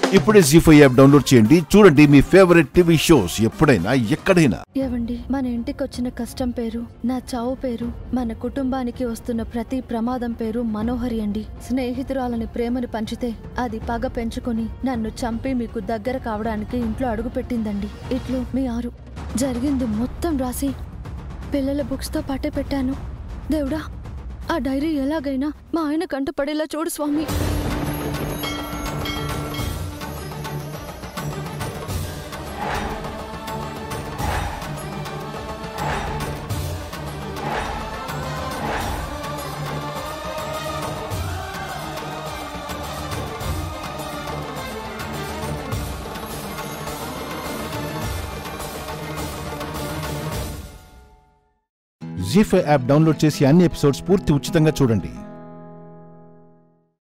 ఇప్పుడే G five app download చేయండి చూడండి మీ ఫేవరెట్ టీవీ షోస్ ఎప్పుడైనా ఎక్కడైనా ఏవండి మన ఇంటికి వచ్చిన కష్టం పేరు నా చావు పేరు మన కుటుంబానికి వస్తున్న ప్రతి ప్రమాదం పేరు మనోహరి అండి స్నేహితురాలని ప్రేమను పంచితే అది పగ పెంచుకొని నన్ను చంపి మీకు దగ్గర కావడానికి ఇంట్లో అడుగు పెట్టిందండి ఇట్లు మీ ఆరు జరిగింది మొత్తం రాసి పిల్లల బుక్స్తో పాటే పెట్టాను దేవుడా ఆ డైరీ ఎలాగైనా మా ఆయన కంట పడేలా చూడు స్వామి జీ ఫైవ్ యాప్ డౌన్లోడ్ చేసి అన్ని ఎపిసోడ్స్ పూర్తి ఉచితంగా చూడండి